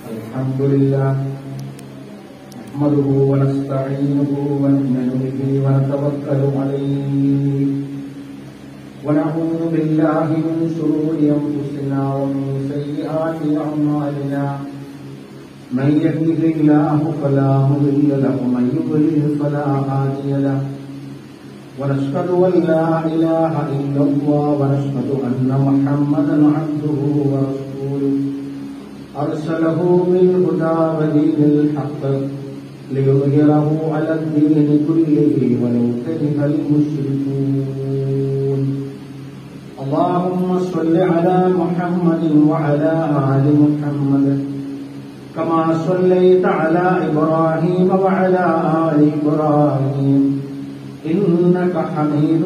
الحمد لله نحمده ونستعينه ونؤمن به ونتوكل عليه ونعوذ بالله من شرور انفسنا ومن سيئات اعمالنا من يهده الله فلا مضل له ومن يضلل فلا هادي له ونشهد ان لا اله الا الله ونشهد ان محمدا عبده ورسوله ارسله بالهدى ودين الحق ليظهره على الدين كله ولو كره المشركون اللهم صل على محمد وعلى ال محمد كما صليت على ابراهيم وعلى ال ابراهيم انك حميد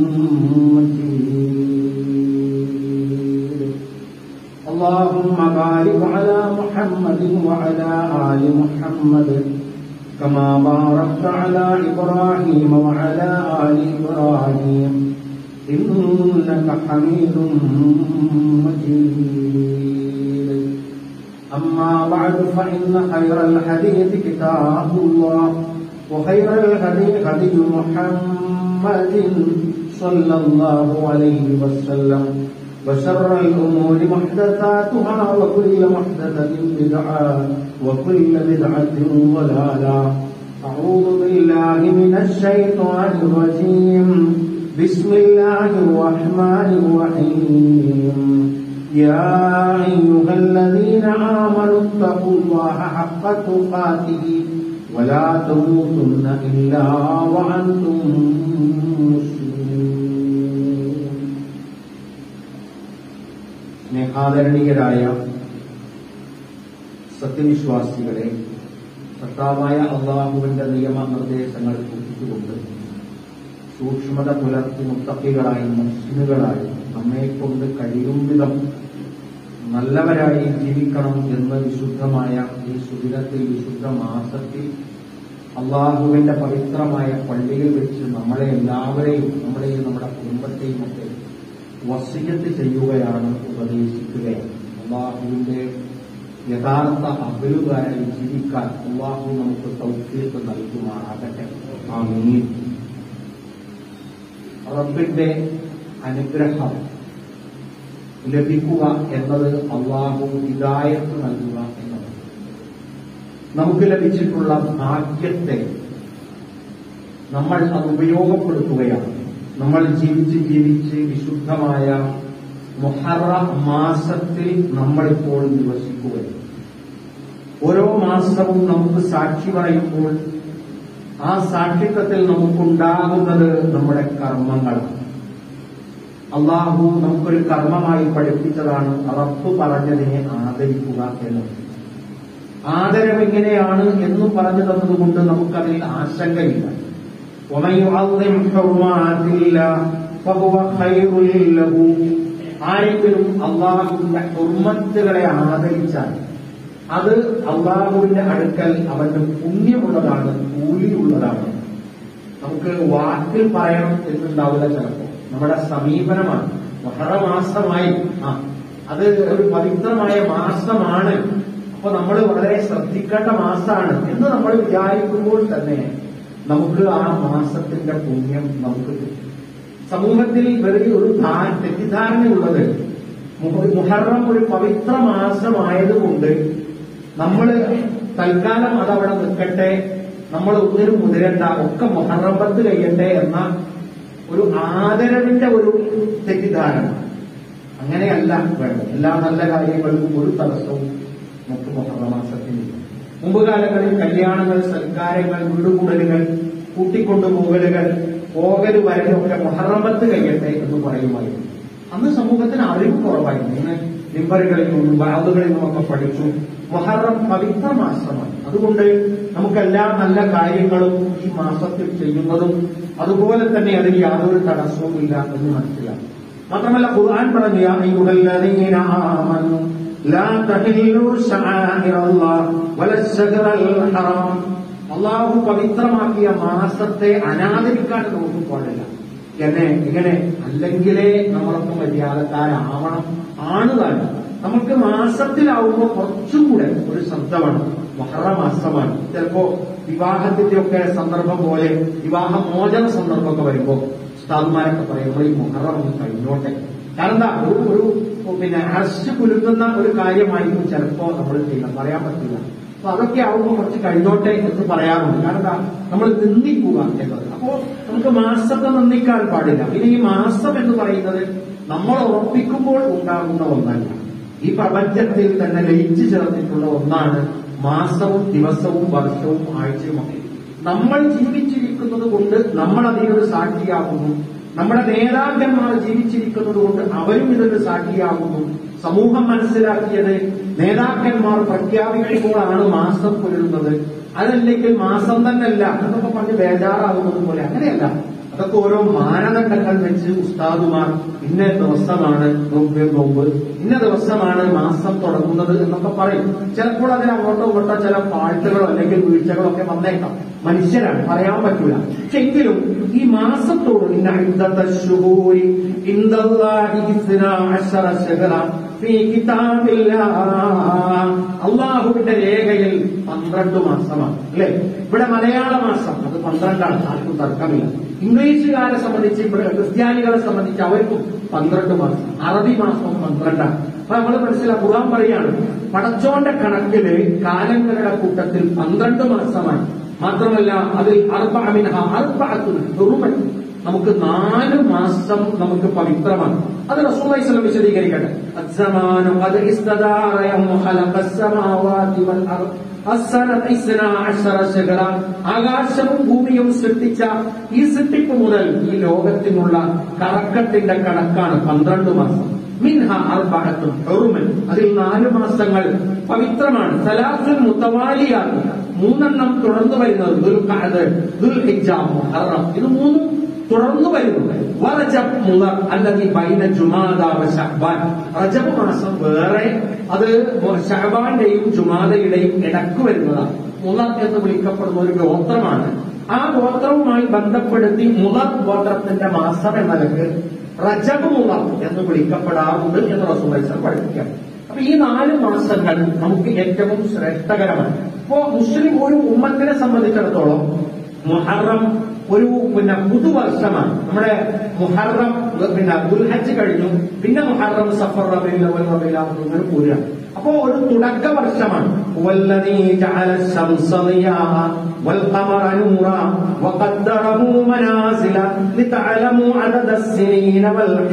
مجيد اللهم بارك على محمد وعلى ال محمد كما باركت على ابراهيم وعلى ال ابراهيم انك حميد مجيد اما بعد فان خير الحديث كتاب الله وخير الهدي هدي محمد صلى الله عليه وسلم وشر الأمور محدثاتها وكل محدثة بدعة وكل بدعة ضلالة أعوذ بالله من الشيطان الرجيم بسم الله الرحمن الرحيم يا أيها الذين آمنوا اتقوا الله حق تقاته ولا تموتن إلا وأنتم مسلمون സ്നേഹാദരണീയരായ സത്യവിശ്വാസികളെ സത്താവായ അള്ളാഹുവിന്റെ നിയമനിർദ്ദേശങ്ങൾ സൂക്ഷിച്ചുകൊണ്ട് സൂക്ഷ്മത പുലർത്തി മുത്തക്കികളായി മുസ്ലിമുകളായി നമ്മെ കൊണ്ട് കഴിയും വിധം നല്ലവരായി ജീവിക്കണം എന്ന് വിശുദ്ധമായ ഈ സുദിനത്തിൽ വിശുദ്ധ മാസത്തിൽ അള്ളാഹുവിന്റെ പവിത്രമായ പള്ളിയിൽ വെച്ച് നമ്മളെ എല്ലാവരെയും നമ്മളെയും നമ്മുടെ കുടുംബത്തെയും ഒക്കെ വസിയത്ത് ചെയ്യുകയാണ് ഉപദേശിക്കുകയാണ് അള്ളാഹുവിന്റെ യഥാർത്ഥ അബലുകാരായി ജീവിക്കാൻ അള്ളാഹു നമുക്ക് സൗഖ്യത്ത് നൽകുമാറാകട്ടെ ആമീൻ റബ്ബിന്റെ അനുഗ്രഹം ലഭിക്കുക എന്നത് അള്ളാഹു ഹിദായത്ത് നൽകുക എന്നത് നമുക്ക് ലഭിച്ചിട്ടുള്ള ഭാഗ്യത്തെ നമ്മൾ അത് ഉപയോഗപ്പെടുത്തുകയാണ് നമ്മൾ ജീവിച്ച് ജീവിച്ച് വിശുദ്ധമായ മൊഹറ മാസത്തിൽ നമ്മളിപ്പോൾ നിവസിക്കുകയാണ് ഓരോ മാസവും നമുക്ക് സാക്ഷി പറയുമ്പോൾ ആ സാക്ഷിത്വത്തിൽ നമുക്കുണ്ടാകുന്നത് നമ്മുടെ കർമ്മങ്ങളാണ് അള്ളാഹു നമുക്കൊരു കർമ്മമായി പഠിപ്പിച്ചതാണ് റബ്ബ് പറഞ്ഞതിനെ ആദരിക്കുക എന്നത് ആദരവ് എങ്ങനെയാണ് എന്ന് പറഞ്ഞു തന്നതുകൊണ്ട് നമുക്കതിൽ ആശങ്കയില്ല ومن يعظم حرمات الله فهو خير له ആരെങ്കിലും അള്ളാഹുവിന്റെ ഹുർമത്തുകളെ ആദരിച്ചാൽ അത് അള്ളാഹുവിന്റെ അടുക്കൽ അവന്റെ പുണ്യമുള്ളതാണ് കൂലിയുള്ളതാണ് നമുക്ക് വാക്കിൽ പറയണം എന്നുണ്ടാവില്ല ചിലപ്പോ നമ്മുടെ സമീപനമാണ് മഹറമാസമായി ആ അത് ഒരു പവിത്രമായ മാസമാണ് അപ്പൊ നമ്മൾ വളരെ ശ്രദ്ധിക്കേണ്ട മാസമാണ് എന്ന് നമ്മൾ വിചാരിക്കുമ്പോൾ തന്നെ നമുക്ക് ആ മാസത്തിന്റെ പുണ്യം നമുക്ക് കിട്ടും സമൂഹത്തിൽ വെറുതെ ഒരു തെറ്റിദ്ധാരണയുള്ളത് മുഹറം ഒരു പവിത്ര മാസമായതുകൊണ്ട് നമ്മൾ തൽക്കാലം അതവിടെ നിൽക്കട്ടെ നമ്മൾ ഒന്നിനും മുതിരണ്ട ഒക്കെ മുഹറമ്പത്ത് കഴിയട്ടെ എന്ന ഒരു ആദരവിന്റെ ഒരു തെറ്റിദ്ധാരണ അങ്ങനെയല്ല വേണ്ടത് എല്ലാ നല്ല കാര്യങ്ങൾക്കും ഒരു തടസ്സവും നമുക്ക് മുഹറമാസത്തിൽ മുമ്പ് കാലങ്ങളിൽ കല്യാണങ്ങൾ സൽക്കാരങ്ങൾ വീടുകൂടലുകൾ കൂട്ടിക്കൊണ്ടുപോകലുകൾ പോകൽ വരലൊക്കെ മുഹറമ്പത്ത് കഴിയട്ടെ എന്ന് പറയുമായിരുന്നു അന്ന് സമൂഹത്തിന് അറിവ് കുറവായിരുന്നു ഇന്ന് നിമ്പറുകളിൽ നിന്നും ബാധുകളിൽ നിന്നുമൊക്കെ പഠിച്ചു മൊഹറം പവിത്ര മാസമാണ് അതുകൊണ്ട് നമുക്കെല്ലാ നല്ല കാര്യങ്ങളും ഈ മാസത്തിൽ ചെയ്യുന്നതും അതുപോലെ തന്നെ അതിന് യാതൊരു തടസ്സവുമില്ല എന്ന് മനസ്സിലാക്കും മാത്രമല്ല ഖുർആൻ പറഞ്ഞു യാ അയ്യുഹല്ലദീന ആമനു ലാ തഹില്ലു ശആഇറല്ലാഹ് വലശ്ശഹറൽ ഹറാം അള്ളാഹു പവിത്രമാക്കിയ മാസത്തെ അനാദരിക്കാൻ നമുക്ക് പാടില്ല എന്നെ ഇങ്ങനെ അല്ലെങ്കിലേ നമ്മളൊക്കെ മര്യാദക്കാരാവണം ആണ് താനും നമുക്ക് മാസത്തിലാവുമ്പോൾ കുറച്ചും കൂടെ ഒരു ശബ്ദമാണ് മഹറ മാസമാണ് ചിലപ്പോ വിവാഹത്തിന്റെ ഒക്കെ സന്ദർഭം പോലെ വിവാഹ മോചന സന്ദർഭമൊക്കെ വരുമ്പോ ഉസ്താദ്മാരൊക്കെ പറയും നമ്മൾ ഈ മുഹറം ഒന്ന് കഴിഞ്ഞോട്ടെ കാരണം എന്താ ഒരു ഒരു പിന്നെ അറസ്റ്റ് കുലുക്കുന്ന ഒരു കാര്യമായിരിക്കും ചിലപ്പോ നമ്മൾ ചെയ്യുന്നത് പറയാൻ പറ്റില്ല അപ്പൊ അതൊക്കെ ആവുമ്പോൾ കുറച്ച് കഴിഞ്ഞോട്ടെ എന്ന് പറയാറുണ്ട് കാരണം എന്താ നമ്മൾ നിന്ദിക്കുക എന്നത് അപ്പോ നമുക്ക് മാസത്തെ നിന്ദിക്കാൻ പാടില്ല പിന്നെ ഈ മാസം എന്ന് പറയുന്നത് നമ്മൾ ഉറപ്പിക്കുമ്പോൾ ഉണ്ടാകുന്ന ഒന്നല്ല ഈ പ്രപഞ്ചത്തിൽ തന്നെ ലയിച്ചു ചേർന്നിട്ടുള്ള ഒന്നാണ് മാസവും ദിവസവും വർഷവും ആഴ്ചയുമൊക്കെ നമ്മൾ ജീവിച്ചിരിക്കുന്നത് കൊണ്ട് നമ്മൾ അതിനൊരു സാക്ഷിയാകുന്നു നമ്മുടെ നേതാക്കന്മാർ ജീവിച്ചിരിക്കുന്നത് കൊണ്ട് അവരും ഇതിന് സാക്ഷിയാകുന്നു സമൂഹം മനസ്സിലാക്കിയത് നേതാക്കന്മാർ പ്രഖ്യാപിക്കുമ്പോഴാണ് മാസം പുലരുന്നത് അതല്ലെങ്കിൽ മാസം തന്നെയല്ല എന്നൊക്കെ പറഞ്ഞ് ബേജാറാകുന്നത് പോലെ അങ്ങനെയല്ല അതൊക്കെ ഓരോ മാനദണ്ഡങ്ങൾ വെച്ച് ഉസ്താദുമാർ ഇന്ന ദിവസമാണ് നോമ്പ് നോമ്പ് ഇന്ന ദിവസമാണ് മാസം തുടങ്ങുന്നത് എന്നൊക്കെ പറയും ചിലപ്പോൾ അതിന് അങ്ങോട്ടോ ഇങ്ങോട്ടോ ചില പാഴ്ത്തുകളോ അല്ലെങ്കിൽ വീഴ്ചകളോ ഒക്കെ വന്നേക്കാം മനുഷ്യരാണ് പറയാൻ പറ്റൂല പക്ഷെ എങ്കിലും ഈ മാസത്തോട് ഇന്ന ഇന്നത്തെ ശുഭൂരി ഇന്ദല്ലാഹി ഇസ്നാ അശറ ശഹറ ഫീ കിതാബില്ലാഹ് അള്ളാഹുവിന്റെ രേഖയിൽ പന്ത്രണ്ട് മാസമാണ് അല്ലെ ഇവിടെ മലയാള മാസം അത് പന്ത്രണ്ടാണ് ആർക്കും തർക്കമില്ല ഇംഗ്ലീഷുകാരെ സംബന്ധിച്ച് ഇവിടെ ക്രിസ്ത്യാനികളെ സംബന്ധിച്ച് അവർക്കും പന്ത്രണ്ട് മാസം അറബി മാസം പന്ത്രണ്ടാണ് അപ്പൊ നമ്മൾ മനസ്സിലാക്കുക ഖുർആൻ പറയാണ് പടച്ചോന്റെ കണക്കില് കാലങ്ങളുടെ കൂട്ടത്തിൽ പന്ത്രണ്ട് മാസമാണ് മാത്രമല്ല അതിൽ അർബഅമിൻഹ അർബഅത്തുൻ ഹുറുമൻ നമുക്ക് നാല് മാസം നമുക്ക് പവിത്രമാണ് അത് റസൂലുള്ളാഹി സ്വല്ലം വിശദീകരിക്കട്ടെ അസ്സമാനു ഖദ് ഇസ്തദാറ യൗമ ഖലഖസ് സമാവാതി വൽ അർദ് അസ്സനത ഇസ്നാ അശറ ശഹറ ആകാശവും ഭൂമിയും സൃഷ്ടിച്ച ഈ സൃഷ്ടിപ്പ് മുതൽ ഈ ലോകത്തിനുള്ള കറക്കത്തിന്റെ കണക്കാണ് പന്ത്രണ്ട് മാസം മിൻഹ അർബഅത്തുൻ ഹുറുമൻ അതിൽ നാല് മാസങ്ങൾ പവിത്രമാണ് സലാസുൽ മുത്തവാലിയാണ് മൂന്നെണ്ണം തുടർന്നു വരുന്നത് ദുൽഖഅദ് ദുൽഹിജ്ജ മുഹറം ഇത് മൂന്നും തുടർന്നു വരുന്നുണ്ട് വറജബ് മുതർ അല്ലെങ്കിൽ ബൈന ജുമാദ വ ശഅബാൻ റജബ് മാസം വേറെ അത് ഷഹബാന്റെയും ജുമാദയുടെയും ഇടക്ക് വരുന്നതാണ് മുതർ എന്ന് വിളിക്കപ്പെടുന്ന ഒരു ഗോത്രമാണ് ആ ഗോത്രവുമായി ബന്ധപ്പെടുത്തി മുതർ ഗോത്രത്തിന്റെ മാസം എന്ന നിലക്ക് റജബ് മുതർ എന്ന് വിളിക്കപ്പെടാറുണ്ട് എന്ന് റസൂലൈസർ പഠിപ്പിക്കാം അപ്പൊ ഈ നാല് മാസങ്ങൾ നമുക്ക് ഏറ്റവും ശ്രേഷ്ഠകരമാണ് ഇപ്പോ മുസ്ലിം ഒരു ഉമ്മത്തിനെ സംബന്ധിച്ചിടത്തോളം മുഹറം ഒരു പിന്നെ പുതുവർഷമാണ് നമ്മുടെ മുഹറം പിന്നെ ദുൽഹജ്ജ് കഴിഞ്ഞു പിന്നെ മുഹറം സഫർ റബീൽ അവൽ റബീൽ അങ്ങനെ പൂര അപ്പോ ഒരു തുടക്ക വർഷമാണ് വല്ലദീ ജഅല الشمس ضياء والقمر نورا وقدره منازل لتعلموا عدد السنين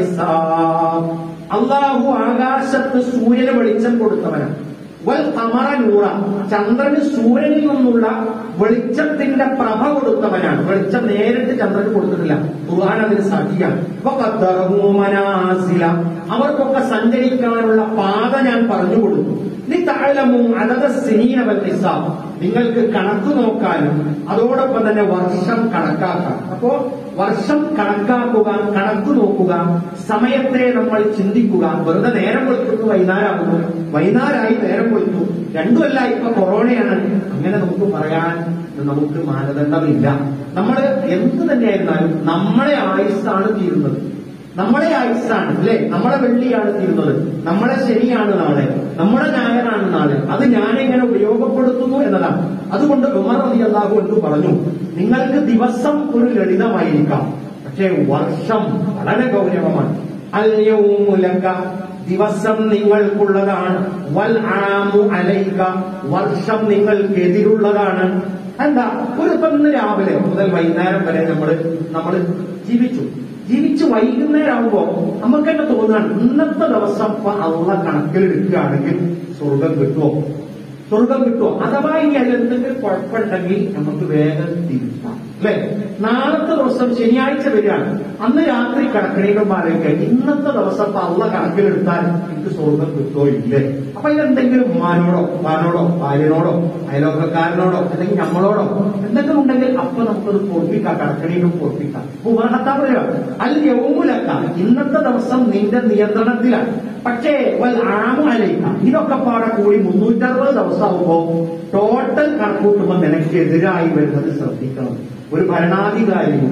والحساب അള്ളാഹു ആകാശത്ത് സൂര്യന് വെളിച്ചം കൊടുത്തവനാണ് വൽ കമറ നൂറ ചന്ദ്രന് സൂര്യനിൽ നിന്നുള്ള വെളിച്ചത്തിന്റെ പ്രഭ കൊടുത്തവനാണ് വെളിച്ചം നേരിട്ട് ചന്ദ്രന് കൊടുത്തിട്ടില്ല ഖുർആൻ അതിന് സാക്ഷിയാണ് വഖദ്ദറഹു മനാസില അവർക്കൊക്കെ സഞ്ചരിക്കാനുള്ള പാത ഞാൻ പറഞ്ഞു കൊടുത്തു ലിതഅലമു അദദ സിനീന വൽ ഹിസാബ് നിങ്ങൾക്ക് കണക്ക് നോക്കാനും അതോടൊപ്പം തന്നെ വർഷം കണക്കാക്കാം അപ്പോ വർഷം കണക്കാക്കുക കണക്ക് നോക്കുക സമയത്തെ നമ്മൾ ചിന്തിക്കുക വെറുതെ നേരം വെളുത്തിട്ട് വൈകുന്നേരമാകുന്നു വൈകുന്നേരമായി നേരം വെളുത്തു രണ്ടുമല്ല ഇപ്പൊ കൊറോണയാണ് അങ്ങനെ നമുക്ക് പറയാൻ നമുക്ക് മാനദണ്ഡമില്ല നമ്മൾ എന്ത് തന്നെയായിരുന്നാലും നമ്മളെ ആയുസ്സാണ് തീരുന്നത് നമ്മളെ ആയുസ്സാണ് അല്ലെ നമ്മളെ വെള്ളിയാണ് തീരുന്നത് നമ്മളെ ശനിയാണ് നാളെ നമ്മുടെ ഞായറാണ് നാളെ അത് ഞാനെങ്ങനെ ഉപയോഗപ്പെടുത്തുന്നു എന്നതാണ് അതുകൊണ്ട് ഉമർ അലി അള്ളാഹു എന്ന് പറഞ്ഞു നിങ്ങൾക്ക് ദിവസം ഒരു ലളിതമായിരിക്കാം പക്ഷേ വർഷം വളരെ ഗൗരവമാണ് അല്യവുമുലക്ക ദിവസം നിങ്ങൾക്കുള്ളതാണ് വൽ ആമു അലൈക വർഷം നിങ്ങൾക്ക് എതിരുള്ളതാണ് എന്താ ഒരു ഇപ്പം ഇന്ന് രാവിലെ മുതൽ വൈകുന്നേരം വരെ നമ്മൾ നമ്മൾ ജീവിച്ചു ജീവിച്ച് വൈകുന്നേരമാകുമ്പോ നമുക്ക് തന്നെ തോന്നുകയാണ് ഇന്നത്തെ ദിവസം ഇപ്പൊ അള്ള കണക്കിലെടുക്കുകയാണെങ്കിൽ സ്വർഗം കിട്ടുമോ സ്വർഗം കിട്ടുമോ അഥവാ ഇനി അതിലെന്തെങ്കിലും കുഴപ്പമുണ്ടെങ്കിൽ നമുക്ക് വേഗം തിരുത്താം അല്ലെ നാളത്തെ ദിവസം ശനിയാഴ്ച വരികയാണ് അന്ന് രാത്രി കണക്കിനേക്കന്മാരൊക്കെ ഇന്നത്തെ ദിവസം ഇപ്പൊ അള്ള കണക്കിലെടുത്താൽ എനിക്ക് സ്വർഗം കിട്ടുമോ ഇല്ലേ അപ്പൊ ഇതെന്തെങ്കിലും ഉമ്മാനോടോ ഉപ്പാനോടോ ഭാര്യനോടോ അയലോക്കക്കാരനോടോ അല്ലെങ്കിൽ നമ്മളോടോ എന്തെങ്കിലും ഉണ്ടെങ്കിൽ അപ്പൊ നമുക്കത് പൊറപ്പിക്കാം കണക്കിനേക്കും പൊറപ്പിക്കാം ഉദാഹരണത്താ പറയുക അൽ യൗമുലക്ക ഇന്നത്തെ ദിവസം നിന്റെ നിയന്ത്രണത്തിലാണ് പക്ഷേ വൽ ആമു അലൈക്ക ഇതൊക്കെ പാടെ കൂടി മുന്നൂറ്ററുപത് ദിവസമാകുമ്പോ ടോട്ടൽ കണക്കൂട്ടുമ്പോൾ നിനക്ക് എതിരായി വരുന്നത് ശ്രദ്ധിക്കണം ഒരു ഭരണാധികാരിയുടെ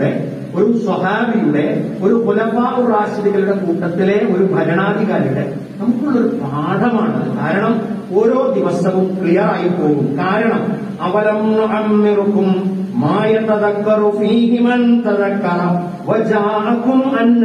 ഒരു സ്വഹാബിയുടെ ഒരു കുലഫാഉർ റാഷിദുകളുടെ കൂട്ടത്തിലെ ഒരു ഭരണാധികാരിയുടെ നമുക്കുള്ളൊരു പാഠമാണ് കാരണം ഓരോ ദിവസവും ക്ലിയർ ആയി പോകും കാരണം അവലം അമ്മിറുക്കും മായതദക്കറു ഫീഹി മൻ തദക്കറ വജാഅകും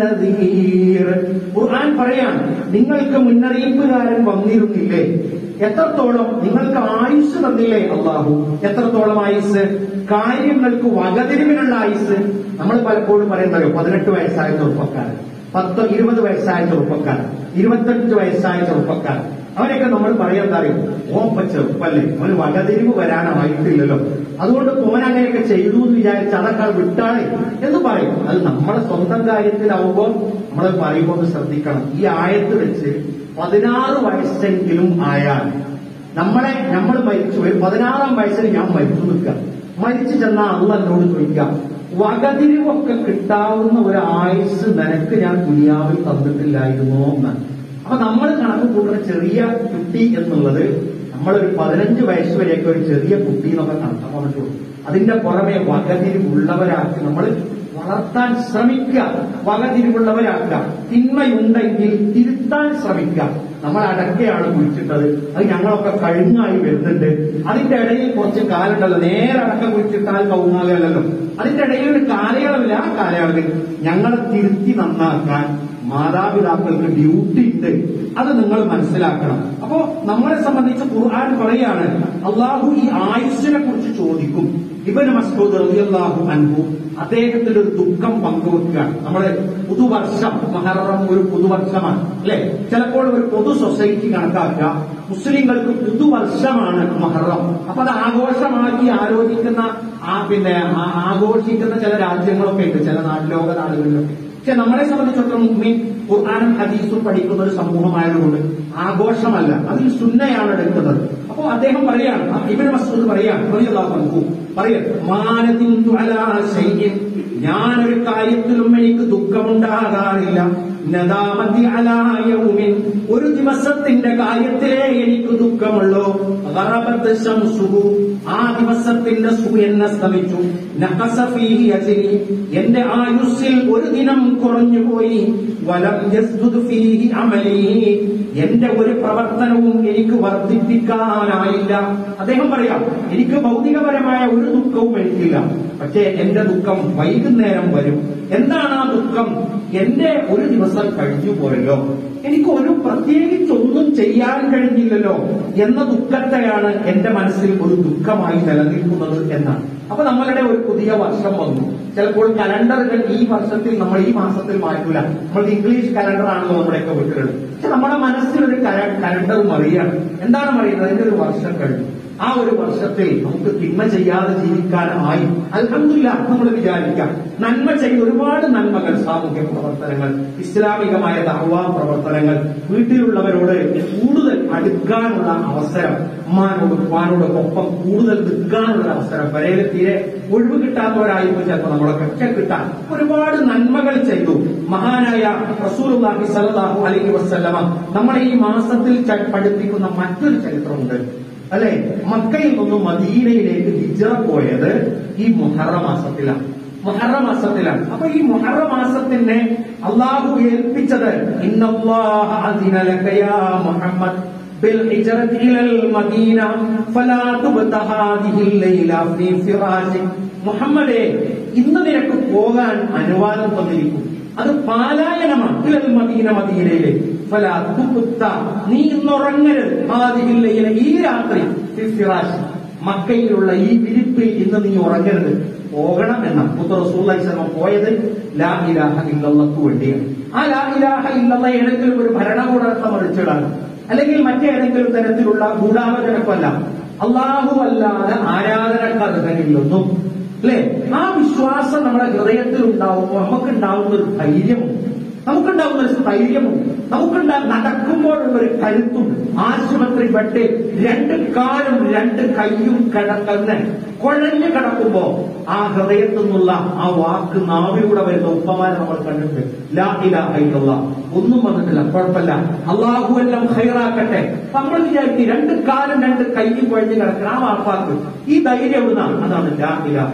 അന്നദീർ ഖുർആൻ പറയാണ് നിങ്ങൾക്ക് മുന്നറിയിപ്പുകാരൻ വന്നിരുന്നില്ലേ എത്രത്തോളം നിങ്ങൾക്ക് ആയുസ് തന്നില്ലേ അള്ളാഹു എത്രത്തോളം ആയുസ് കാര്യങ്ങൾക്ക് വകതിരിവിനുള്ള ആയുസ് നമ്മൾ പലപ്പോഴും പറയുന്നല്ലോ പതിനെട്ട് വയസ്സായ ചെറുപ്പക്കാരൻ പത്ത് ഇരുപത് വയസ്സായ ചെറുപ്പക്കാരൻ ഇരുപത്തഞ്ച് വയസ്സായ ചെറുപ്പക്കാരൻ അവരൊക്കെ നമ്മൾ പറയാൻ അറിയും ഓപ്പ ചെറുപ്പല്ലേ അവന് വകതിരിവ് വരാനായിട്ടില്ലല്ലോ അതുകൊണ്ട് ഓൻ അങ്ങനെയൊക്കെ ചെയ്തു എന്ന് വിചാരിച്ച് അതൊക്കെ വിട്ടാളെ എന്ന് പറയും അത് നമ്മുടെ സ്വന്തം കാര്യത്തിലാവുമ്പോൾ നമ്മൾ പറയുമ്പോൾ ഒന്ന് ശ്രദ്ധിക്കണം ഈ ആയത്ത് വെച്ച് പതിനാറ് വയസ്സെങ്കിലും ആയാൽ നമ്മളെ നമ്മൾ മരിച്ചു ഒരു പതിനാറാം വയസ്സിൽ ഞാൻ മരിച്ചു നിൽക്കുക മരിച്ചു ചെന്നാൽ അള്ള എന്നോട് ചോദിക്കാം വകതിരിവൊക്കെ കിട്ടാവുന്ന ഒരു ആയുസ് നിനക്ക് ഞാൻ ദുനിയാവിൽ തന്നിട്ടില്ലായിരുന്നോ എന്നാണ് അപ്പൊ നമ്മൾ കണക്ക് കൂട്ടുന്ന ചെറിയ കുട്ടി എന്നുള്ളത് നമ്മളൊരു പതിനഞ്ച് വയസ്സ് വരെയൊക്കെ ഒരു ചെറിയ കുട്ടി എന്നൊക്കെ കണക്കാക്കാൻ പറ്റുള്ളൂ അതിന്റെ പുറമെ വകതിരിവുള്ളവരാക്കി നമ്മൾ വളർത്താൻ ശ്രമിക്കുക വകതിരിവുള്ളവരാക്കുക തിന്മയുണ്ടെങ്കിൽ തിരുത്താൻ ശ്രമിക്കുക നമ്മൾ അടക്കയാണ് കുഴിച്ചിട്ടത് അത് ഞങ്ങളൊക്കെ കഴിഞ്ഞായി വരുന്നുണ്ട് അതിന്റെ ഇടയിൽ കുറച്ച് കാലുണ്ടല്ലോ നേരെ അടക്ക കുഴിച്ചിട്ടാൽ കൗങ്ങാകല്ലോ അതിന്റെ ഇടയിൽ ഒരു കാലയളവില്ല ആ കാലയളവിൽ ഞങ്ങളെ തിരുത്തി നന്നാക്കാൻ മാതാപിതാക്കൾക്ക് ഡ്യൂട്ടി ഉണ്ട് അത് നിങ്ങൾ മനസ്സിലാക്കണം അപ്പോ നമ്മളെ സംബന്ധിച്ച് ഖുർആൻ പറയാണ് അള്ളാഹു ഈ ആയുസ്സിനെ കുറിച്ച് ചോദിക്കും ഇബന് മസ്ഊദ് റളിയല്ലാഹു അൻഹു അദ്ദേഹത്തിന്റെ ഒരു ദുഃഖം പങ്കുവെക്കുകയാണ് നമ്മുടെ പുതുവർഷം മഹറം ഒരു പുതുവർഷമാണ് അല്ലെ ചിലപ്പോൾ ഒരു പൊതു സൊസൈറ്റി കണക്കാക്കുക മുസ്ലിങ്ങൾക്ക് പുതുവർഷമാണ് മഹറം അപ്പൊ അത് ആഘോഷമാക്കി ആലോചിക്കുന്ന ആ പിന്നെ ആ- ആഘോഷിക്കുന്ന ചില രാജ്യങ്ങളൊക്കെ ഉണ്ട് ചില നാട് ലോക നാടുകളിലൊക്കെ പക്ഷെ നമ്മളെ സംബന്ധിച്ചിടത്തോളം മുമ്പിൽ ഖുർആാനും ഹദീസും പഠിക്കുന്ന ഒരു സമൂഹമായതുകൊണ്ട് ആഘോഷമല്ല അതിൽ സുന്നയാണ് എടുക്കുന്നത് അപ്പോ അദ്ദേഹം പറയാണ് ഇബിൻ മസൂദ് പറയാണ് റളിയല്ലാഹു പറയാ മാനദിന്തു അലാ ശൈഇൻ ഞാനൊരു കാര്യത്തിലും എനിക്ക് ദുഃഖമുണ്ടാകാറില്ല നദാമതി അലാ യൗമിൻ ഒരു ദിവസത്തിന്റെ കാര്യത്തിലേ എനിക്ക് ദുഃഖമുള്ളൂ ഗറബത്ത് ശംസുഹു ആ ദിവസത്തിന്റെ സൂര്യൻ അസ്തമിച്ചു നഖസ ഫീഹി അജ്രി എന്റെ ആയുസ്സിൽ ഒരു ദിനം കുറഞ്ഞുപോയി വലം യസ്ദുദ് ഫീഹി അമലി എന്റെ ഒരു പ്രവർത്തനവും എനിക്ക് വർദ്ധിപ്പിക്കാനായില്ല അദ്ദേഹം പറയാം എനിക്ക് ഭൗതികപരമായ ഒരു ദുഃഖവും എനിക്കില്ല പക്ഷേ എന്റെ ദുഃഖം വൈകുന്നേരം വരും എന്താണ് ആ ദുഃഖം എന്റെ ഒരു ദിവസം കഴിഞ്ഞു പോയല്ലോ എനിക്ക് ഒരു പ്രത്യേകിച്ചൊന്നും ചെയ്യാൻ കഴിഞ്ഞില്ലല്ലോ എന്ന ദുഃഖത്തെയാണ് എന്റെ മനസ്സിൽ ഒരു ദുഃഖമായി നിലനിൽക്കുന്നത് എന്നാണ് അപ്പൊ നമ്മളുടെ ഒരു പുതിയ വർഷം വന്നു ചിലപ്പോൾ കലണ്ടറുകൾ ഈ വർഷത്തിൽ നമ്മൾ ഈ മാസത്തിൽ മാറ്റൂല നമ്മൾ ഇംഗ്ലീഷ് കലണ്ടർ ആണല്ലോ നമ്മുടെയൊക്കെ വീട്ടിലുള്ളത് പക്ഷെ നമ്മുടെ മനസ്സിലൊരു കലണ്ടർ മറിയാണ് എന്താണ് മറിയുന്നത് അതിന്റെ ഒരു വർഷം കഴിഞ്ഞു ആ ഒരു വർഷത്തിൽ നമുക്ക് തിന്മ ചെയ്യാതെ ജീവിക്കാനായി അൽഹംദുലില്ലാ നമ്മൾ വിചാരിക്കാം നന്മ ചെയ്ത് ഒരുപാട് നന്മകൾ സാമൂഹ്യ പ്രവർത്തനങ്ങൾ ഇസ്ലാമികമായ ദഅവാ പ്രവർത്തനങ്ങൾ വീട്ടിലുള്ളവരോട് കൂടുതൽ അടുക്കാനുള്ള അവസരം ഉമ്മാനോട് ഉപ്പാനോട് ഒപ്പം കൂടുതൽ നിൽക്കാനുള്ള അവസരം വരയിൽ തീരെ ഒഴിവ് കിട്ടാത്തവരായിരിക്കും ചിലപ്പോൾ നമ്മളൊക്കെ ഒക്കെ കിട്ടാൻ ഒരുപാട് നന്മകൾ ചെയ്തു മഹാനായ റസൂലുള്ളാഹി സല്ലല്ലാഹു അലൈഹി വസല്ലമ നമ്മളെ ഈ മാസത്തിൽ ച- പഠിപ്പിക്കുന്ന മറ്റൊരു ചരിത്രമുണ്ട് അല്ലെ മക്കയിൽ നിന്നും മദീനയിലേക്ക് ഹിജറ പോയത് ഈ മുഹറ മാസത്തിലാണ് മുഹറ മാസത്തിലാണ് അപ്പൊ ഈ മുഹറ മാസത്തിനെ അള്ളാഹു ഏൽപ്പിച്ചത് ഇന്നല്ലാഹ അദിന ലക യാ മുഹമ്മദ് بالهجرة إلى المدينة فلا تبت هذه الليلة في فراشك മുഹമ്മദേ ഇന്ന് നിനക്ക് പോകാൻ അനുവാദം തന്നിരിക്കും അത് പാലായനമാണ് ഇലൽ മദീന മദീനയിലെ ഫലാ തുബ്ത നീ ഇന്നുറങ്ങരുത് ആദിഹില്ലയിലെ ഈ രാത്രി ഫി ഫിറാശ് മക്കയിലുള്ള ഈ വിരിപ്പിൽ ഇന്ന് നീ ഉറങ്ങരുത് പോകണം എന്ന പുത്ര റസൂലൈസമ പോയത് ലാ ഇലാഹ ഇല്ലല്ലക്ക് വേണ്ടിയാണ് ആ ലാ ഇലാഹ ഇല്ലല്ല ഏതെങ്കിലും ഒരു ഭരണകൂടത്തെ മറിച്ചിടാൻ അല്ലെങ്കിൽ മറ്റേതെങ്കിലും തരത്തിലുള്ള ഗൂഢാലോചനക്കല്ല അള്ളാഹു അല്ലാതെ ആരാധനക്കർഹനിലൊന്നും അല്ലെ ആ വിശ്വാസം നമ്മുടെ ഹൃദയത്തിൽ ഉണ്ടാവുമ്പോൾ നമുക്കുണ്ടാവുന്ന ഒരു ധൈര്യമുണ്ട് നമുക്കുണ്ടാവുന്ന ഒരു സ്ഥൈര്യമുണ്ട് നമുക്കുണ്ടാ നടക്കുമ്പോഴുള്ള ഒരു കരുത്തുണ്ട് ആശുപത്രി ബെഡ് രണ്ട് കാലും രണ്ട് കൈയും കിടക്കുന്ന കുഴഞ്ഞു കിടക്കുമ്പോ ആ ഹൃദയത്തിൽ നിന്നുള്ള ആ വാക്ക് നാവിലൂടെ വരുന്ന ഉപ്പമാരെ നമ്മൾ കണ്ടിട്ടുണ്ട് ലാ ഇലാഹ ഇല്ലല്ലാ ഒന്നും വന്നിട്ടില്ല കുഴപ്പമില്ല അള്ളാഹു എല്ലാം ഹൈറാക്കട്ടെ അപ്പൊ നമ്മൾ വിചാരിക്കും രണ്ട് കാലും രണ്ട് കൈയും കുഴഞ്ഞു കിടക്കണം ആ വാപ്പാക്ക് ഈ ധൈര്യം എവിടുന്നാണ് അതാണ് ലാ ഇലാഹ ഇല്ലല്ലാ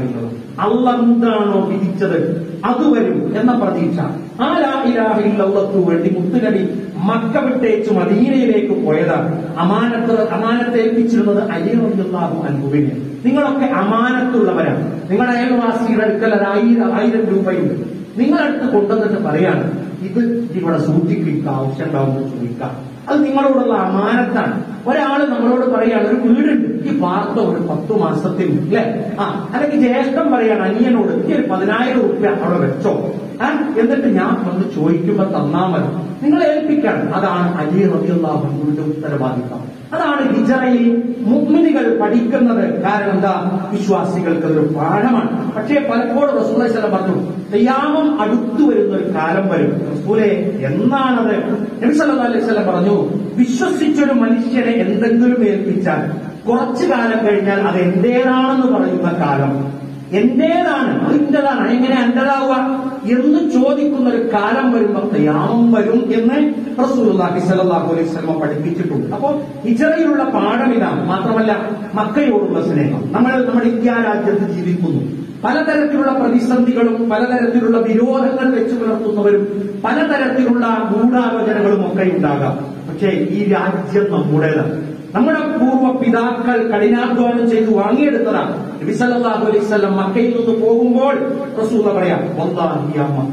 അള്ള എന്താണോ വിധിച്ചത് അത് വരും എന്ന പ്രതീക്ഷ ആ ലാ ഇലാഹ ഇല്ലല്ലാഹു വേണ്ടി മുത്തുനബി മക്ക വിട്ടേച്ച് മദീനയിലേക്ക് പോയതാണ് അമാനത്ത് അമാനത്ത് ഏൽപ്പിച്ചിരുന്നത് അലിയല്ലാഹു അൻഹുവിനെ നിങ്ങളൊക്കെ അമാനത്തുള്ളവരാണ് നിങ്ങളുടെ അയൽവാസിയുടെ അടുക്കൽ ഒരു ആയിരം ആയിരം രൂപയുണ്ട് നിങ്ങളടുത്ത് കൊണ്ടുവന്നിട്ട് പറയാണ് ഇത് ഇവിടെ സൂക്ഷിക്കുക ആവശ്യം ഉണ്ടാവുമെന്ന് ചോദിക്കാം അത് നിങ്ങളോടുള്ള അമാനത്താണ് ഒരാൾ നമ്മളോട് പറയാണ് ഒരു വീടുണ്ട് ഈ വാർത്ത ഒരു പത്തു മാസത്തിന് അല്ലെ ആ അല്ലെങ്കിൽ ജ്യേഷ്ഠം പറയാണ് അനിയനോട് ഈ ഒരു പതിനായിരം റുപ്യ അവിടെ വെച്ചോ ആ എന്നിട്ട് ഞാൻ വന്ന് ചോദിക്കുമ്പോ തന്നാ മതി നിങ്ങളെ ഏൽപ്പിക്കാണ് അതാണ് അലി റബിയുള്ള ഉത്തരവാദിത്തം അതാണ് ഹിജറയിൽ മുഗ്മിനികൾ പഠിക്കുന്നത് കാരണം എന്താ വിശ്വാസികൾക്ക് അതൊരു പാഠമാണ് പക്ഷേ പലപ്പോഴും റസൂലി സ്വലം പറഞ്ഞു തെയ്യാമം അടുത്തു വരുന്ന ഒരു കാലം വരും റസൂലെ എന്നാണത് നബി സല്ലല്ലാഹു അലൈഹി വസല്ലം പറഞ്ഞു വിശ്വസിച്ചൊരു മനുഷ്യനെ എന്തെങ്കിലും ഏൽപ്പിച്ചാൽ കുറച്ചു കാലം കഴിഞ്ഞാൽ അത് എന്റേതാണെന്ന് പറയുന്ന കാലം എന്റേതാണ് അതിന്റേതാണ് എങ്ങനെ എന്റേതാവുക എന്ന് ചോദിക്കുന്ന ഒരു കാലം വരുമ്പോ തയ്യാമം വരും എന്ന് റസൂലുള്ളാഹി സ്വല്ലല്ലാഹു അലൈഹി വസല്ലം പഠിപ്പിച്ചിട്ടുണ്ട് അപ്പോ ഹിജറയിലുള്ള പാഠം ഇതാണ് മാത്രമല്ല മക്കയോടുള്ള സ്നേഹം നമ്മൾ നമ്മുടെ ഇന്ത്യ രാജ്യത്ത് ജീവിക്കുന്നു പലതരത്തിലുള്ള പ്രതിസന്ധികളും പലതരത്തിലുള്ള വിരോധങ്ങൾ വെച്ചു പുലർത്തുന്നവരും പലതരത്തിലുള്ള ഗൂഢാലോചനകളും ഒക്കെ ഉണ്ടാകാം പക്ഷേ ഈ രാജ്യം നമ്മുടേതാണ് നമ്മുടെ പൂർവ്വ പിതാക്കൾ കഠിനാധ്വാനം ചെയ്ത് വാങ്ങിയെടുത്തതാണ് നബി സല്ലല്ലാഹു അലൈഹി വസല്ലം മക്കയിൽ നിന്ന് പോകുമ്പോൾ റസൂല പറയാം വല്ലാഹി യാ മക്ക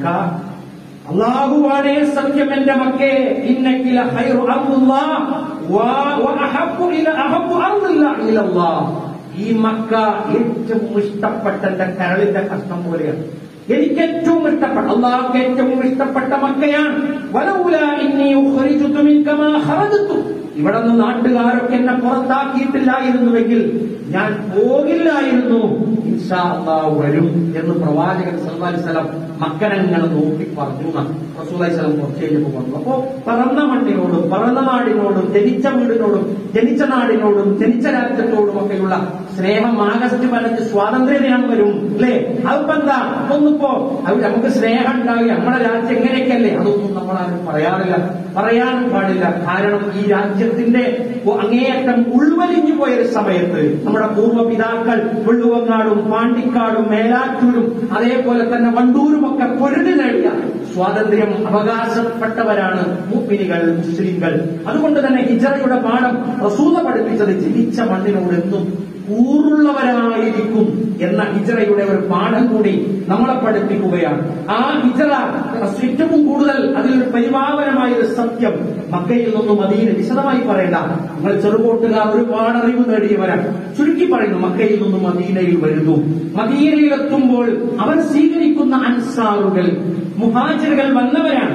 അള്ളാഹുവാണേ സത്യം എന്റെ മക്കേ ഇന്നക്കില ഖൈറു അർദില്ലാഹ് വ- വ അഹബ്ബു ഇല അഹബ്ബു അർദില്ലാഹി ഇലല്ലാഹ് ഈ മക്ക ഏറ്റവും ഇഷ്ടപ്പെട്ട എന്റെ കരളിന്റെ കഷ്ണം പോലെയാണ് എനിക്ക് ഏറ്റവും ഇഷ്ടപ്പെട്ട അള്ളാഹ്ക്ക് ഏറ്റവും ഇഷ്ടപ്പെട്ട മക്കയാണ് വലൗല ഇന്നി ഉഖ്രിജുതു മിൻക മാ ഖറജതു ഇവിടെ നിന്ന് നാട്ടുകാരൊക്കെ എന്നെ പുറത്താക്കിയിട്ടില്ലായിരുന്നുവെങ്കിൽ ഞാൻ പോകില്ലായിരുന്നു ഇൻഷാ അള്ളാഹ് വരും എന്ന് പ്രവാചകൻ സല്ലല്ലാഹു അലൈഹി വസല്ലം മക്കനങ്ങനെ നോക്കി പറഞ്ഞു റസൂലി സ്വലം കുറച്ച് കഴിഞ്ഞപ്പോൾ പറഞ്ഞു അപ്പോ പറന്ന മണ്ണിനോടും പറന്ന നാടിനോടും ജനിച്ച വീടിനോടും ജനിച്ച നാടിനോടും ജനിച്ച രാജ്യത്തോടും ഒക്കെയുള്ള സ്നേഹം ആഗസ്റ്റ് പതിനഞ്ച് സ്വാതന്ത്ര്യ ദിനം വരും അല്ലേ അതിപ്പോ എന്താ ഒന്നിപ്പോ അത് നമുക്ക് സ്നേഹം ഉണ്ടാവുക നമ്മുടെ രാജ്യം എങ്ങനെയൊക്കെയല്ലേ അതൊന്നും നമ്മളാരും പറയാറില്ല പറയാനും പാടില്ല കാരണം ഈ രാജ്യത്തിന്റെ അങ്ങേയറ്റം ഉൾവലിഞ്ഞു പോയ ഒരു സമയത്ത് നമ്മുടെ പൂർവ്വ പിതാക്കൾ വെള്ളുവങ്ങാടും പാണ്ടിക്കാടും മേലാറ്റൂരും അതേപോലെ തന്നെ വണ്ടൂരും ഒക്കെ പൊരുതി നേടിയ സ്വാതന്ത്ര്യം അവകാശപ്പെട്ടവരാണ് മുപ്പിനികൾ മുസ്ലിങ്ങൾ അതുകൊണ്ട് തന്നെ ഹിജറയുടെ പാഠം റസൂല പഠിപ്പിച്ചത് ജനിച്ച മണ്ണിനോട് എന്നും കൂറുള്ളവരായിരിക്കും എന്ന ഹിജറയുടെ ഒരു പാഠം കൂടി നമ്മളെ പഠിപ്പിക്കുകയാണ് ആ ഹിജറ ഏറ്റവും കൂടുതൽ അതിൽ പരിപാവനമായ ഒരു സത്യം മക്കയിൽ നിന്നും മദീന വിശദമായി പറയണ്ട നിങ്ങൾ ചെറുകോട്ടുകാർ ഒരുപാട് അറിവ് നേടിയവരാണ് ചുരുക്കി പറയുന്നു മക്കയിൽ നിന്നും മദീനയിൽ വരുന്നു മദീനയിലെത്തുമ്പോൾ അവർ സ്വീകരിക്കുന്ന അൻസാറുകൾ മുഹാജിറുകൾ വന്നവരാണ്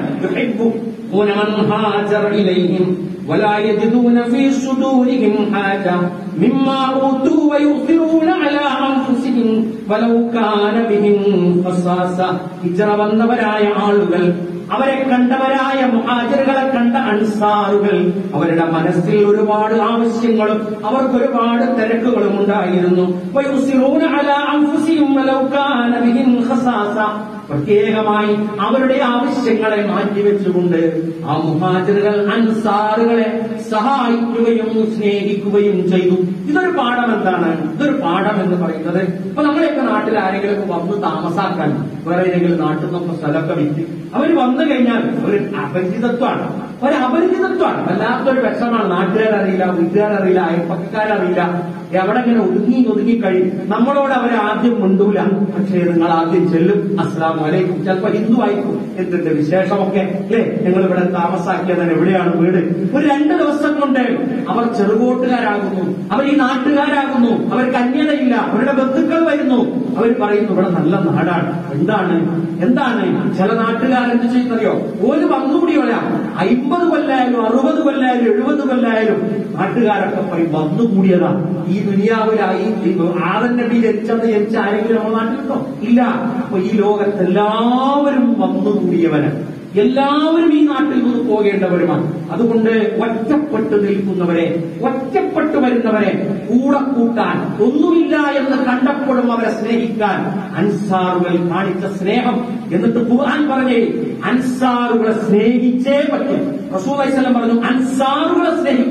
يحبون من هاجر إليهم ولا يجدون في صدورهم حاجة مما أوتوا ويؤثرون على أنفسهم ولو كان بهم خصاصة ഹിജറ വന്നവരായ ആളുകൾ അവരെ കണ്ടവരായ മുഹാജിറുകളെ കണ്ട അൻസാറുകൾ അവരുടെ മനസ്സിൽ ഒരുപാട് ആവശ്യങ്ങളും അവർക്ക് ഒരുപാട് തിരക്കുകളും ഉണ്ടായിരുന്നു വയുസിറൂന അലാ അൻഫുസിഹിം വലൗ കാന ബിഹിം ഖസാസ പ്രത്യേകമായി അവരുടെ ആവശ്യങ്ങളെ മാറ്റിവെച്ചുകൊണ്ട് ആ മുഹാജിറുകൾ അൻസാറുകളെ സഹായിക്കുകയും സ്നേഹിക്കുകയും ചെയ്തു ഇതൊരു പാഠം എന്താണ് ഇതൊരു പാഠം എന്ന് പറയുന്നത് ഇപ്പൊ നമ്മളെയൊക്കെ നാട്ടിൽ ആരെങ്കിലും വന്ന് താമസാക്കാൻ വേറെ ഏതെങ്കിലും നാട്ടിൽ നിന്നൊക്കെ സ്ഥലമൊക്കെ വിറ്റ് അവർ വന്നു കഴിഞ്ഞാൽ ഒരു അപരിചിതത്വമാണ് ഒരു അപരിചിതത്വമാണ് വല്ലാത്തൊരു വിഷമാണ് നാട്ടുകാരറിയില്ല വീട്ടുകാരറിയില്ല അയൽപ്പക്കാരറിയില്ല എവിടെ ഇങ്ങനെ ഒതുങ്ങി ഒതുങ്ങി കഴിയും നമ്മളോട് അവർ ആദ്യം മിണ്ടൂല പക്ഷേ നിങ്ങൾ ആദ്യം ചെല്ലും അസ്ലാം വലൈക്കും ചിലപ്പോ ഹിന്ദു ആയിരിക്കും എന്തുണ്ട് വിശേഷമൊക്കെ അല്ലേ നിങ്ങൾ ഇവിടെ താമസാക്കിയത് എവിടെയാണ് വീട് ഒരു രണ്ട് ദിവസം കൊണ്ട് അവർ ചെറുകോട്ടുകാരാകുന്നു അവർ ഈ നാട്ടുകാരാകുന്നു അവർക്ക് അന്യതയില്ല അവരുടെ ബന്ധുക്കൾ വരുന്നു അവർ പറയുന്നു ഇവിടെ നല്ല നാടാണ് എന്താണ് എന്താണ് ചില നാട്ടുകാർ എന്ത് ചെയ്യുന്നറിയോ ഒരു വന്നുകൂടിയോല അമ്പത് കൊല്ലായാലും അറുപത് കൊല്ലായാലും എഴുപത് കൊല്ലായാലും നാട്ടുകാരൊക്കെ പറയും വന്നുകൂടിയതാ ഈ ദുനിയാവിലായി ആദൻ നബി ജനിച്ചെന്ന് ജനിച്ച ആരെങ്കിലും നമ്മുടെ നാട്ടിലുണ്ടോ ഇല്ല അപ്പൊ ഈ ലോകത്ത് എല്ലാവരും വന്നുകൂടിയവന് എല്ലാവരും ഈ നാട്ടിൽ നിന്ന് പോകേണ്ടവരുമാണ് അതുകൊണ്ട് ഒറ്റപ്പെട്ടു നിൽക്കുന്നവരെ ഒറ്റപ്പെട്ടു വരുന്നവരെ കൂടെ കൂട്ടാൻ ഒന്നുമില്ല എന്ന് കണ്ടപ്പോഴും അവരെ സ്നേഹിക്കാൻ അൻസാറുകൾ കാണിച്ച സ്നേഹം എന്നിട്ട് ഖുർആൻ പറഞ്ഞേ അൻസാറുകളെ സ്നേഹിച്ചേ പറ്റും റസൂൽ അലൈഹിസ്സലാം പറഞ്ഞു അൻസാറുകളെ സ്നേഹിക്കണം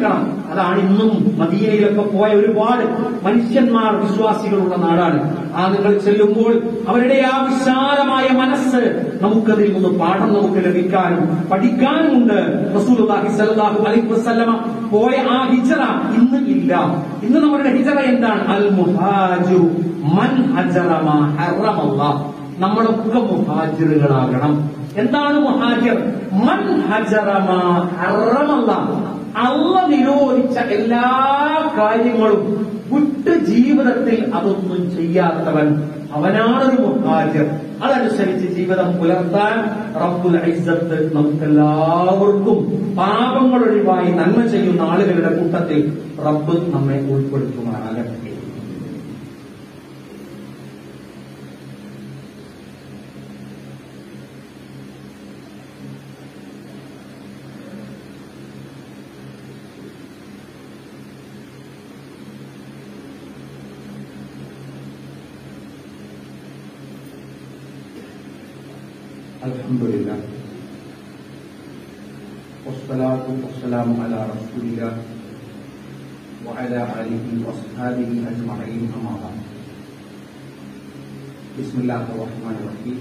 പഠിക്കണം അതാണ് ഇന്നും മദീനയിലൊക്കെ പോയ ഒരുപാട് മനുഷ്യന്മാർ വിശ്വാസികളുള്ള നാടാണ് ആ നിങ്ങൾ ചെല്ലുമ്പോൾ അവരുടെ ആ വിശാലമായ മനസ്സ് നമുക്കതിൽ നിന്ന് പാഠം നമുക്ക് ലഭിക്കാനും പഠിക്കാനുമുണ്ട് റസൂലുള്ളാഹി സ്വല്ലല്ലാഹു അലൈഹി വസല്ലമ പോയ ആ ഹിജറ ഇന്ന് ഇല്ല ഇന്ന് നമ്മുടെ ഹിജറ എന്താണ് അൽ മുഹാജിറു മൻ ഹജറ മാ ഹറമല്ലാഹ് നമ്മളൊക്കെ മുഹാജിറുകളാകണം എന്താണ് മുഹാജിർ മൻ ഹജറ മാ ഹറമല്ലാഹ് അള്ള നിരോധിച്ച എല്ലാ കാര്യങ്ങളും വിട്ട് ജീവിതത്തിൽ അതൊന്നും ചെയ്യാത്തവൻ അവനാണൊരു മുഹാജിർ അതനുസരിച്ച് ജീവിതം പുലർത്താൻ റബ്ബുൽ ഐസത്ത് നമുക്കെല്ലാവർക്കും പാപങ്ങൾ ഒഴിവായി നന്മ ചെയ്യുന്ന ആളുകളുടെ കൂട്ടത്തിൽ റബ്ബ് നമ്മെ ഉൾപ്പെടുത്തുമാറാകട്ടെ الحمد لله والصلاة والسلام على رسول الله وعلى آله وأصحابه أجمعين أما بعد بسم الله الرحمن الرحيم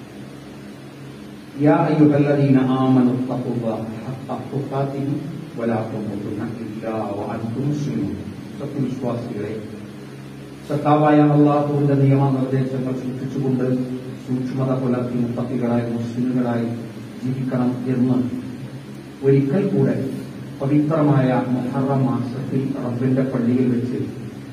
يا أيها الذين آمنوا اتقوا الله حق تقاته ولا تموتن إلا وأنتم مسلمون സത്യവിശ്വാസികളെ സത്താവായ അള്ളാഹുവിന്റെ നിയമനിർദ്ദേശങ്ങൾ സൂക്ഷിച്ചുകൊണ്ട് സൂക്ഷ്മത പുലർത്തി മുത്തക്കികളായി മുസ്ലിമുകളായി ജീവിക്കണം എന്ന് ഒരിക്കൽ കൂടെ പവിത്രമായ മുഹറം മാസത്തിൽ റബ്ബിന്റെ പള്ളിയിൽ വെച്ച്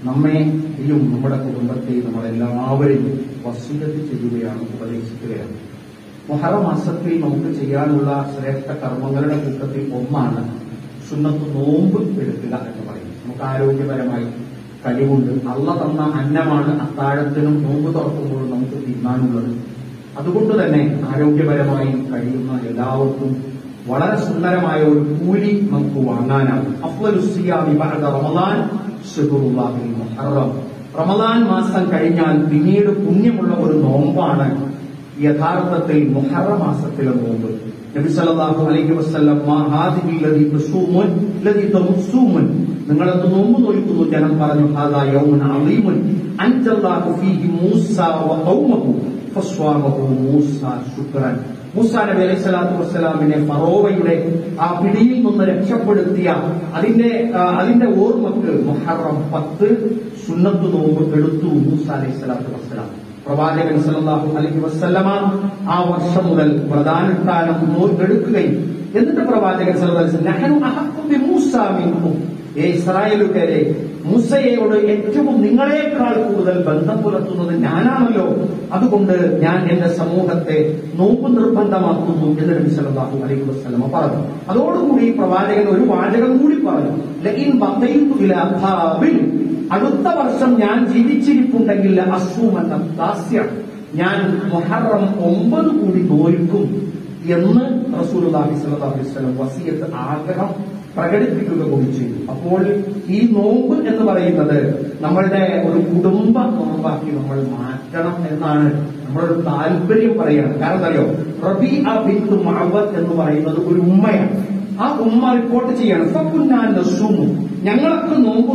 നമ്മെയും നമ്മുടെ കുടുംബത്തെയും നമ്മളെല്ലാവരെയും വസീലത്ത് ചെയ്യുകയാണ് ഉപദേശിക്കുകയാണ് മുഹറം മാസത്തിൽ നമുക്ക് ചെയ്യാനുള്ള ശ്രേഷ്ഠ കർമ്മങ്ങളുടെ കൂട്ടത്തിൽ ഒന്നാണ് സുന്നത്ത് നോമ്പ് എടുക്കുക എന്ന് പറയും നമുക്ക് ആരോഗ്യപരമായി കഴിവുണ്ട് അള്ള തന്ന അന്നമാണ് അത്താഴത്തിനും നോമ്പ് തുറക്കുമ്പോഴും നമുക്ക് തിന്നാനുള്ളത് അതുകൊണ്ട് തന്നെ ആരോഗ്യപരമായി കഴിയുന്ന എല്ലാവർക്കും വളരെ സുന്ദരമായ ഒരു കൂലി നമുക്ക് വാങ്ങാനാകും അഫ്വലുസിയാമി ബഅദ റമദാൻ ശുഹറുല്ലാഹിൽ മുഹറം റമദാൻ മാസം കഴിഞ്ഞാൽ പിന്നീട് പുണ്യമുള്ള ഒരു നോമ്പാണ് യഥാർത്ഥത്തിൽ മുഹറ മാസത്തിലെ നോമ്പ് നബി സല്ലല്ലാഹു അലൈഹി വസല്ലം മാ ഹാദിഹി ലദി തസൂമുൻ ലദി തമുസൂമുൻ നിങ്ങൾ അത് നോമ്പ് നോക്കുന്നു ജനം പറഞ്ഞു ഹാദാ യൗമുൻ അളീമുൻ അൻജല്ലാഹു ഫീഹി മൂസ വ ഖൗമഹു ഫസ്വാമഹു മൂസ ശുക്രൻ മൂസ നബി അലൈഹി സ്വലാത്തു വസ്സലാമിനെ ഫറോവയുടെ ആ പിടിയിൽ നിന്ന് രക്ഷപ്പെടുത്തിയ അതിന്റെ ആ, അതിന്റെ ഓർമ്മക്ക് മുഹറം പത്ത് സുന്നത്ത് നോമ്പ് എടുത്തു മൂസ അലൈഹി സ്വലാത്തു വസ്സലാം പ്രവാചകൻ സല്ലല്ലാഹു അലൈഹി വസല്ലമ ആ വർഷം മുതൽ പ്രധാനസ്ഥാനം എടുക്കുകയും എന്നിട്ട് പ്രവാചകൻ സല്ലല്ലാഹു അലൈഹി വസല്ലം നഹ്നു അഹഖു ബി മൂസ മിൻകും ഏ ഇസ്രായേലുകാരെ മൂസയോട് ഏറ്റവും നിങ്ങളെക്കാൾ കൂടുതൽ ബന്ധം പുലർത്തുന്നത് ഞാനാണല്ലോ അതുകൊണ്ട് ഞാൻ എന്റെ സമൂഹത്തെ നോമ്പ് നിർബന്ധമാക്കുന്നു എന്ന് നബി സല്ലല്ലാഹു അലൈഹി വസല്ലമ പറഞ്ഞു അതോടുകൂടി പ്രവാചകൻ ഒരു വാചകം കൂടി പറഞ്ഞു ലഇൻ ബഖൈതു ഇലാ ഖാബിൽ അടുത്ത വർഷം ഞാൻ ജീവിച്ചിരിപ്പുണ്ടെങ്കിൽ അസൂമെന്ന ദാസ്യ ഞാൻ മുഹറം ഒമ്പത് കൂടി നോൽക്കും എന്ന് റസൂലുള്ളാഹി സ്വല്ലല്ലാഹു അലൈഹി വസല്ലം വസിയത്ത് ആഗ്രഹം പ്രകടിപ്പിക്കുക കൂടി ചെയ്തു അപ്പോൾ ഈ നോമ്പ് എന്ന് പറയുന്നത് നമ്മളുടെ ഒരു കുടുംബ നോമ്പാക്കി നമ്മൾ മാറ്റണം എന്നാണ് നമ്മളൊരു താല്പര്യം പറയുന്നത് കാരണം അറിയോ റബി അബിത്ത് മഅവത്ത് എന്ന് പറയുന്നത് ഒരു ഉമ്മയാണ് ആ ഉമ്മ റിപ്പോർട്ട് ചെയ്യാണ് ഫക്കുന്നാൻ നസൂമു ഞങ്ങളൊക്കെ നോമ്പ്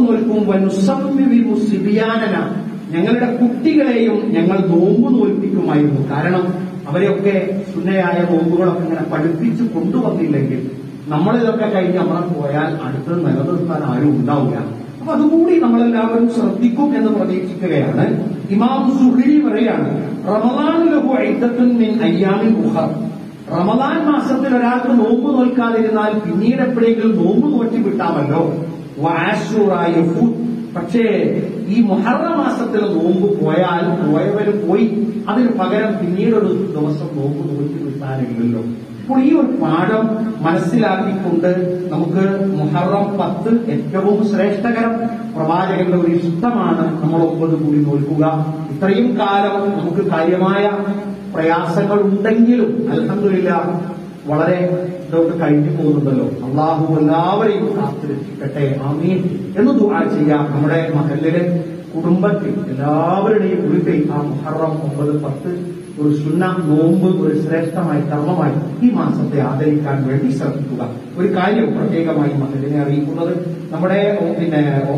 നോൽക്കും സിബിയാനന ഞങ്ങളുടെ കുട്ടികളെയും ഞങ്ങൾ നോമ്പ് നോൽപ്പിക്കുമായിരുന്നു കാരണം അവരെയൊക്കെ സുന്നയായ നോമ്പുകളൊക്കെ ഇങ്ങനെ പഠിപ്പിച്ചു കൊണ്ടുവന്നില്ലെങ്കിൽ നമ്മളിതൊക്കെ കഴിഞ്ഞ് നമ്മളെ പോയാൽ അടുത്ത് നിലനിർത്താൻ ആരും ഉണ്ടാവില്ല അപ്പൊ അതുകൂടി നമ്മളെല്ലാവരും ശ്രദ്ധിക്കും എന്ന് പ്രതീക്ഷിക്കുകയാണ് ഇമാം സുഹരി പറയാണ് റമദാനിലഹു ഐദത്തുൻ മിൻ അയ്യാമിൻ ഉഹർ റമദാൻ മാസത്തിൽ ഒരാൾക്ക് നോമ്പ് നോൽക്കാതിരുന്നാൽ പിന്നീട് എപ്പോഴെങ്കിലും നോമ്പ് നോറ്റി വിട്ടാമല്ലോ വാശൂറായ ഫുഡ് പക്ഷേ ഈ മുഹറ മാസത്തിൽ നോമ്പ് പോയാൽ പോയവര് പോയി അതിന് പകരം പിന്നീടൊരു ദിവസം നോമ്പ് നോക്കി വിട്ടാനില്ലല്ലോ അപ്പോൾ ഈ ഒരു പാഠം മനസ്സിലാക്കിക്കൊണ്ട് നമുക്ക് മുഹറം പത്ത് ഏറ്റവും ശ്രേഷ്ഠകരം പ്രവാചകന്റെ ഒരു ഇഷ്ടമാണ് നമ്മൾ ഒമ്പത് കൂടി നോൽക്കുക ഇത്രയും കാലം നമുക്ക് കാര്യമായ പ്രയാസങ്ങൾ ഉണ്ടെങ്കിലും അലഹമില്ല വളരെ ഇതൊക്കെ കഴിഞ്ഞു പോകുന്നുണ്ടല്ലോ അള്ളാഹു എല്ലാവരെയും കാത്തിരക്ഷിക്കട്ടെ ആമീൻ എന്ന് ദുആ ചെയ്യാം നമ്മുടെ മഹലിലെ കുടുംബത്തിൽ എല്ലാവരുടെയും വീട്ടിൽ ആ മുഹറം ഒമ്പത് പത്ത് ഒരു സുന്ന നോമ്പ് ഒരു ശ്രേഷ്ഠമായ കർമ്മമായി ഈ മാസത്തെ ആദരിക്കാൻ വേണ്ടി ശ്രമിക്കുക ഒരു കാര്യം പ്രത്യേകമായി മകനെ അറിയിക്കുന്നത് നമ്മുടെ ഓ, പിന്നെ ഓ,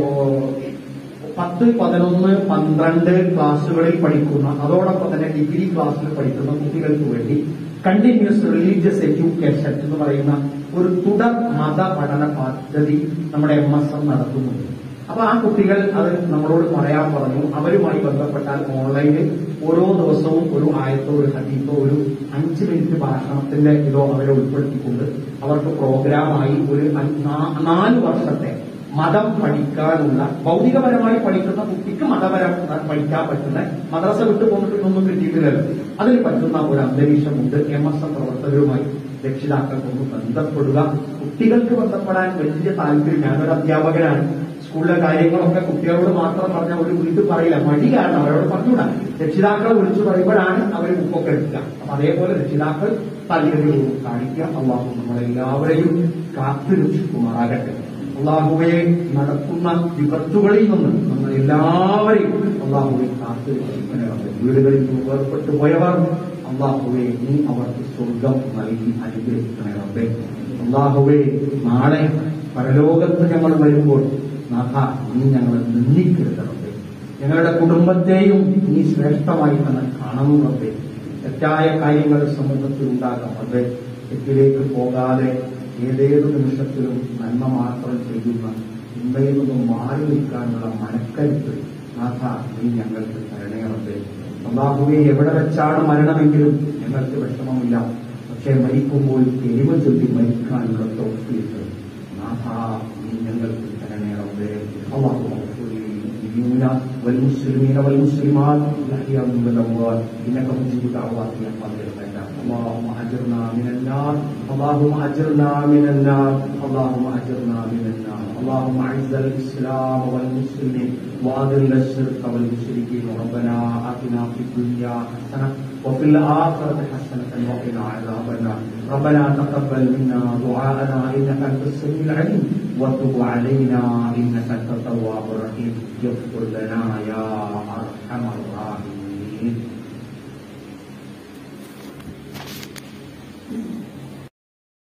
പത്ത് പതിനൊന്ന് പന്ത്രണ്ട് ക്ലാസ്സുകളിൽ പഠിക്കുന്ന അതോടൊപ്പം തന്നെ ഡിഗ്രി ക്ലാസ്സിൽ പഠിക്കുന്ന കുട്ടികൾക്ക് വേണ്ടി കണ്ടിന്യൂസ് റിലീജിയസ് എഡ്യൂക്കേഷൻ എന്ന് പറയുന്ന ഒരു തുടർ മത പഠന പദ്ധതി നമ്മുടെ എം എസ് എം നടത്തുന്നുണ്ട് അപ്പൊ ആ കുട്ടികൾ അത് നമ്മളോട് പറയാൻ പറഞ്ഞു അവരുമായി ബന്ധപ്പെട്ടാൽ ഓൺലൈനിൽ ഓരോ ദിവസവും ഒരു ആയത്തോ ഒരു ഹദീത്തോ ഒരു അഞ്ച് മിനിറ്റ് ഭാഷണത്തിന്റെ ഇതോ അവരെ ഉൾപ്പെടുത്തിക്കൊണ്ട് അവർക്ക് പ്രോഗ്രാമായി ഒരു അഞ്ച് നാ- നാല് വർഷത്തെ മതം പഠിക്കാനുള്ള ഭൗതികപരമായി പഠിക്കുന്ന കുട്ടിക്ക് മതപരം പഠിക്കാൻ പറ്റുന്ന മദ്രസ വിട്ടു പോന്നിട്ടൊന്നും കിട്ടിയിട്ടില്ലല്ലോ അതിന് പറ്റുന്ന ഒരു അന്തരീക്ഷമുണ്ട് എം എസ് എം പ്രവർത്തകരുമായി രക്ഷിതാക്കൾക്കൊന്ന് ബന്ധപ്പെടുക കുട്ടികൾക്ക് ബന്ധപ്പെടാൻ വലിയ താല്പര്യം ഞാനൊരു അധ്യാപകനാണ് സ്കൂളിലെ കാര്യങ്ങളൊക്കെ കുട്ടികളോട് മാത്രം പറഞ്ഞ ഒരു വീട്ടിൽ പറയില്ല മടി കാരണം അവരോട് പറഞ്ഞുകൂടാ രക്ഷിതാക്കളെ വിളിച്ചു പറയുമ്പോഴാണ് അവർ ബുക്കൊക്കെ എടുക്കുക അപ്പൊ അതേപോലെ രക്ഷിതാക്കൾ താല്പര്യവും കാണിക്കുക അള്ളാഹു നമ്മളെല്ലാവരെയും കാത്തു രക്ഷിക്കുമാറാകട്ടെ അള്ളാഹുവെ നടക്കുന്ന വിപത്തുകളിൽ നിന്ന് നമ്മൾ എല്ലാവരെയും അള്ളാഹുവെ കാത്തു രക്ഷിക്കണമേ വീടുകളിൽ നിന്ന് വേർപെട്ടു പോയവർ അള്ളാഹുവെ നീ അവർക്ക് സ്വർഗം നൽകി അനുഗ്രഹിക്കണമേ അള്ളാഹുവെ നാളെ പരലോകത്ത് ഞങ്ങൾ വരുമ്പോൾ നാഥ നീ ഞങ്ങളെ നിന്ദിക്കരുതേ ഞങ്ങളുടെ കുടുംബത്തെയും നീ ശ്രേഷ്ഠമായി തന്നെ കാണുന്നതേ തെറ്റായ കാര്യങ്ങൾ സമൂഹത്തിൽ ഉണ്ടാകാം അതെ തെറ്റിലേക്ക് പോകാതെ ഏതേത് നിമിഷത്തിലും നന്മ മാത്രം ചെയ്യുന്ന ചിന്തയിൽ നിന്നും മാറി നിൽക്കാനുള്ള മനക്കരുത്ത് നാഥ നീ ഞങ്ങൾക്ക് തരണേറത്തെ അള്ളാഹുവെ എവിടെ വെച്ചാണ് മരണമെങ്കിലും ഞങ്ങൾക്ക് വിഷമമില്ല പക്ഷെ മരിക്കുമ്പോൾ എരിമ ചൊല്ലി മരിക്കാനുള്ള തോഫിയിട്ട് നാഥ നീ ഞങ്ങൾക്ക് തരണേറത്തെ അള്ളാഹു المؤمنين والمسلمين والمسلمات الأحياء من الأموات إنك مجيب دعوات يا قادر الغيث اللهم أجرنا من النار اللهم أجرنا من النار اللهم أجرنا من النار اللهم أعز الإسلام والمسلمين وأذل الشرك والمشركين ربنا آتنا في الدنيا حسنة وفي الآخرة حسنة وقنا عذاب النار ربنا تقبل منا دعاءنا إنك أنت السميع العليم وتب علينا إنك أنت التواب الرحيم يغفر لنا يا أرحم الراحمين